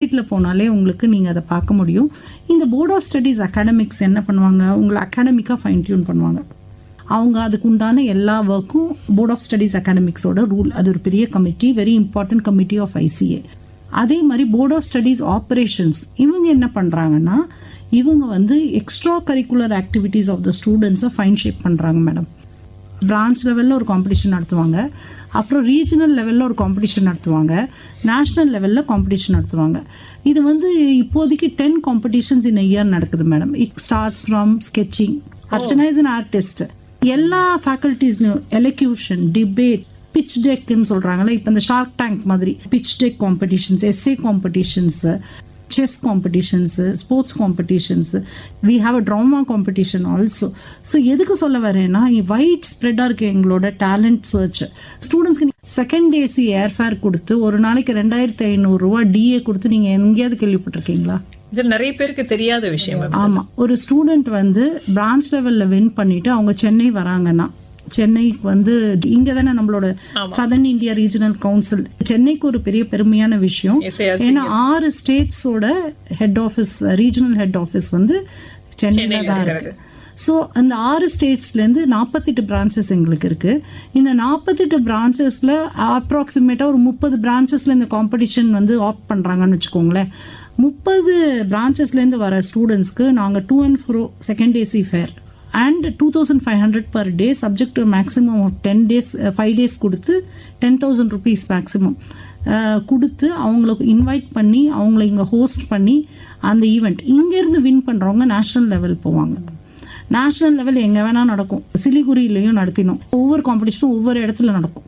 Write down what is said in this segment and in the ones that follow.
வெப்சைட்டில் போனாலே உங்களுக்கு நீங்கள் அதை பார்க்க முடியும் இந்த போர்ட் ஆஃப் ஸ்டடீஸ் அகாடமிக்ஸ் என்ன பண்ணுவாங்க உங்களை அகாடமிக்காக ஃபைன் டியூன் பண்ணுவாங்க அவங்க அதுக்கு உண்டான எல்லா ஒர்க்கும் போர்ட் ஆஃப் ஸ்டடீஸ் அகாடமிக்ஸோட ரூல் அது ஒரு பெரிய committee very important committee of ICA அதே மாதிரி போர்ட் ஆஃப் ஸ்டடீஸ் ஆப்ரேஷன்ஸ் இவங்க என்ன பண்ணுறாங்கன்னா இவங்க வந்து extra curricular activities of the ஸ்டூடெண்ட்ஸை ஃபைன் ஷேப் பண்ணுறாங்க மேடம் பிரான்ச் லெவலில் ஒரு காம்படிஷன் நடத்துவாங்க அப்புறம் ரீஜனல் லெவலில் ஒரு காம்படிஷன் நடத்துவாங்க நேஷ்னல் லெவலில் காம்படிஷன் நடத்துவாங்க இது வந்து இப்போதைக்கு டென் காம்படிஷன்ஸ் இன் இயர் நடக்குது madam it starts from sketching Archana is an artist எல்லா ஃபேக்கல்டிஸ்லையும் எலக்யூஷன் டிபேட் பிச் டெக்னு சொல்கிறாங்களே இப்போ இந்த ஷார்க் டேங்க் மாதிரி pitch deck competitions essay competitions chess competitions sports competitions we have a drama competition also so எதுக்கு சொல்ல வரேன்னா வைட் ஸ்ப்ரெட்டாக இருக்கு எங்களோட டேலண்ட் சர்ச் ஸ்டூடெண்ட்ஸ்க்கு செகண்ட் ஏசி ஏர்ஃபேர் கொடுத்து ஒரு நாளைக்கு ரெண்டாயிரத்தி ஐநூறுரூவா டிஏ கொடுத்து நீங்கள் எங்கேயாவது கேள்விப்பட்டிருக்கீங்களா இது நிறைய பேருக்கு தெரியாத விஷயம் மேம் ஆமா ஒரு ஸ்டூடெண்ட் வந்து பிரான்ச் லெவல்ல வின் பண்ணிட்டு அவங்க சென்னை வராங்கன்னா சென்னைக்கு வந்து இங்க தானே நம்மளோட சதர்ன் இந்தியா ரீஜனல் கவுன்சில் சென்னைக்கு ஒரு பெரிய பெருமையான விஷயம் SARC. ஏன்னா ஆறு ஸ்டேட்ஸோட head office regional head office வந்து சென்னையில தான் இருக்கு ஸோ அந்த ஆறு ஸ்டேட்ஸ்லேருந்து நாற்பத்தெட்டு பிரான்ச்சஸ் எங்களுக்கு இருக்கு இந்த நாற்பத்தெட்டு பிரான்ச்சஸில் அப்ராக்சிமேட்டாக ஒரு முப்பது பிரான்ச்சஸில் இந்த காம்படிஷன் வந்து ஆப்ட் பண்ணுறாங்கன்னு வச்சுக்கோங்களேன் முப்பது பிரான்ச்சஸ்லேருந்து வர ஸ்டூடெண்ட்ஸ்க்கு நாங்கள் to and fro second AC fare and two thousand five hundred per day subject to maximum of ten days five days கொடுத்து டென் தௌசண்ட் ருபீஸ் மேக்ஸிமம் கொடுத்து அவங்களுக்கு இன்வைட் பண்ணி அவங்கள இங்கே ஹோஸ்ட் பண்ணி அந்த ஈவெண்ட் இங்கேருந்து வின் பண்ணுறவங்க நேஷ்னல் லெவல் போவாங்க நேஷ்னல் லெவல் எங்கே வேணால் நடக்கும் சிலிகுரியிலையும் நடத்தினோம் ஒவ்வொரு காம்படிஷனும் ஒவ்வொரு இடத்துல நடக்கும்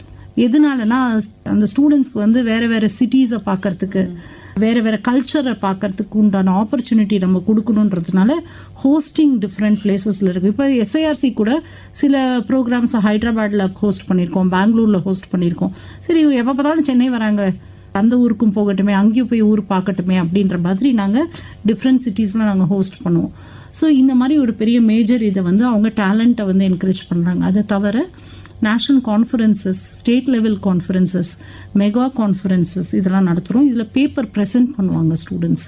எதனாலனா அந்த ஸ்டூடெண்ட்ஸ்க்கு வந்து வேற வேற சிட்டிஸை பார்க்கறதுக்கு வேற வேற கல்ச்சரை பார்க்கறதுக்கு உண்டான ஆப்பர்ச்சுனிட்டி நம்ம கொடுக்கணுன்றதுனால ஹோஸ்டிங் டிஃப்ரெண்ட் பிளேசஸ்ல இருக்கு இப்போ எஸ்ஐஆர்சி கூட சில ப்ரோக்ராம்ஸ் ஹைதராபாத்ல ஹோஸ்ட் பண்ணியிருக்கோம் பெங்களூர்ல ஹோஸ்ட் பண்ணியிருக்கோம் சரி எப்போ பார்த்தாலும் சென்னை வராங்க அந்த ஊருக்கும் போகட்டுமே அங்கேயும் போய் ஊர் பார்க்கட்டுமே அப்படின்ற மாதிரி நாங்கள் டிஃப்ரெண்ட் சிட்டிஸ்லாம் நாங்கள் ஹோஸ்ட் பண்ணுவோம் ஸோ இந்த மாதிரி ஒரு பெரிய மேஜர் இதை வந்து அவங்க டேலண்ட்டை வந்து என்கரேஜ் பண்ணுறாங்க அதை தவிர national conferences state level conferences mega conferences இதெல்லாம் நடத்துகிறோம் இதில் பேப்பர் ப்ரெசென்ட் பண்ணுவாங்க ஸ்டூடெண்ட்ஸ்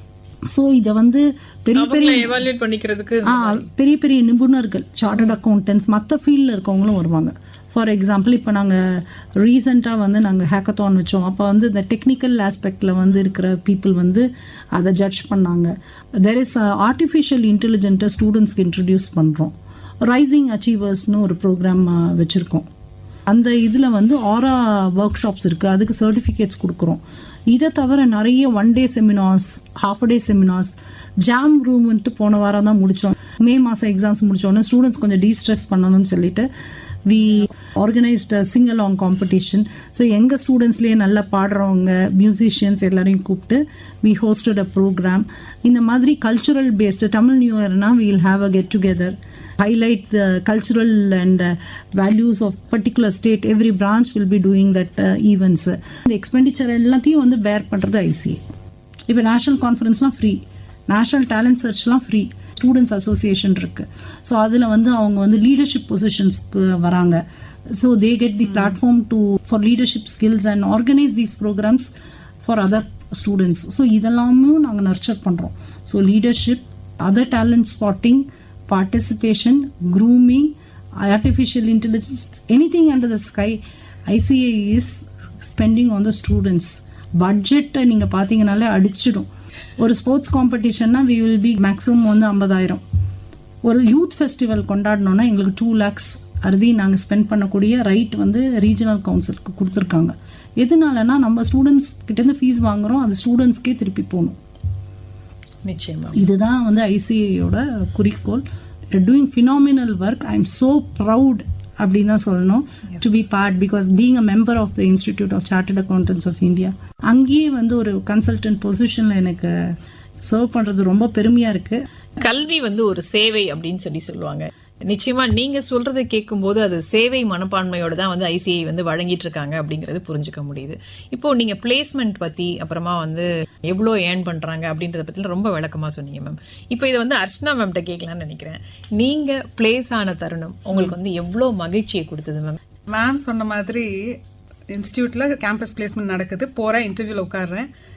ஸோ இதை வந்து பெரிய பெரிய அவங்கள எவாலுவேட் பண்ணிக்கிறதுக்கு ஆ பெரிய பெரிய நிபுணர்கள் சார்ட்டர்ட் அக்கௌண்டன்ஸ் மற்ற ஃபீல்டில் இருக்கவங்களும் வருவாங்க ஃபார் எக்ஸாம்பிள் இப்போ நாங்கள் ரீசெண்டாக வந்து நாங்கள் ஹேக்கத்தான் வச்சோம் அப்போ வந்து இந்த டெக்னிக்கல் ஆஸ்பெக்டில் வந்து இருக்கிற பீப்புள் வந்து அதை ஜட்ஜ் பண்ணாங்க தெர் இஸ் ஆர்டிஃபிஷியல் இன்டெலிஜென்ட்டை ஸ்டூடெண்ட்ஸ்க்கு இன்ட்ரடியூஸ் பண்ணுறோம் ரைசிங் அச்சீவர்ஸ்னு ஒரு ப்ரோக்ராம் வச்சுருக்கோம் அந்த இதில் வந்து ஆரா ஒர்க் ஷாப்ஸ் இருக்குது அதுக்கு சர்டிஃபிகேட்ஸ் கொடுக்குறோம் இதை தவிர நிறைய one day seminars half day seminars jam ரூம்ன்ட்டு போன வாரம் தான் முடித்தோம் மே மாதம் எக்ஸாம்ஸ் முடிச்சோடனே ஸ்டூடெண்ட்ஸ் கொஞ்சம் டீஸ்ட்ரெஸ் பண்ணணும்னு சொல்லிட்டு we organised sing along competition so எங்கள் ஸ்டூடெண்ட்ஸ்லேயே நல்லா பாடுறவங்க மியூசிஷியன்ஸ் எல்லாரையும் கூப்பிட்டு வி ஹோஸ்டட் அ ப்ரோக்ராம் இந்த மாதிரி கல்ச்சுரல் பேஸ்டு தமிழ் நியூ இயர்னா we'll have a get together highlight the cultural and uh, values of particular state every branch will be doing that uh, events இந்த expenditure எல்லாத்தையும் வந்து bear பண்ணுறது ICA இப்போ national கான்ஃபரன்ஸ்லாம் free national talent சர்ச்லாம் free students association இருக்கு so அதில் வந்து அவங்க வந்து லீடர்ஷிப் பொசிஷன்ஸ்க்கு வராங்க so they get the platform to for leadership skills and organise these programmes for other students so இதெல்லாமும் நாங்கள் நர்ச்சர் பண்ணுறோம் so leadership other talent spotting participation, grooming, artificial intelligence, anything under the sky, ICA is spending on the students. பட்ஜெட்டை நீங்கள் பார்த்தீங்கனாலே அடிச்சிடும் ஒரு sports காம்படிஷன்னா we will be maximum வந்து ஐம்பதாயிரம் ஒரு யூத் ஃபெஸ்டிவல் கொண்டாடணும்னா எங்களுக்கு டூ லேக்ஸ் அறுதி நாங்கள் ஸ்பெண்ட் பண்ணக்கூடிய ரைட் வந்து ரீஜனல் கவுன்சிலுக்கு கொடுத்துருக்காங்க எதனாலனா நம்ம ஸ்டூடெண்ட்ஸ் கிட்டேருந்து ஃபீஸ் வாங்குறோம் அது ஸ்டூடெண்ட்ஸ்க்கே திருப்பி போகணும் நிச்சயமா இதுதான் வந்து ஐசிஐயோட குறிக்கோள் doing phenomenal work I am so proud அப்படின்னு தான் சொல்லணும் to be part because being a member of the institute of chartered accountants of India அங்கேயே வந்து ஒரு கன்சல்டன்ட் பொசிஷனில் எனக்கு சர்வ் பண்ணுறது ரொம்ப பெருமையாக இருக்குது கல்வி வந்து ஒரு சேவை அப்படின்னு சொல்லி சொல்லுவாங்க நிச்சயமா நீங்க சொல்றதை கேட்கும்போது அது சேவை மனப்பான்மையோட தான் வந்து ஐசிஐ வந்து வழங்கிட்டு இருக்காங்க அப்படிங்கறது புரிஞ்சுக்க முடியுது இப்போ நீங்க பிளேஸ்மெண்ட் பத்தி அப்புறமா வந்து எவ்வளோ ஏர்ன் பண்றாங்க அப்படின்றத பத்தி ரொம்ப விளக்கமா சொன்னீங்க மேம் இப்போ இதை வந்து அர்ச்சனா மேம்கிட்ட கேட்கலாம்னு நினைக்கிறேன் நீங்க பிளேஸ் ஆன தருணம் உங்களுக்கு வந்து எவ்வளோ மகிழ்ச்சியை கொடுத்தது மேம் மேம் சொன்ன மாதிரி இன்ஸ்டியூட்ல கேம்பஸ் பிளேஸ்மெண்ட் நடக்குது போறேன் இன்டர்வியூல உட்காடுறேன்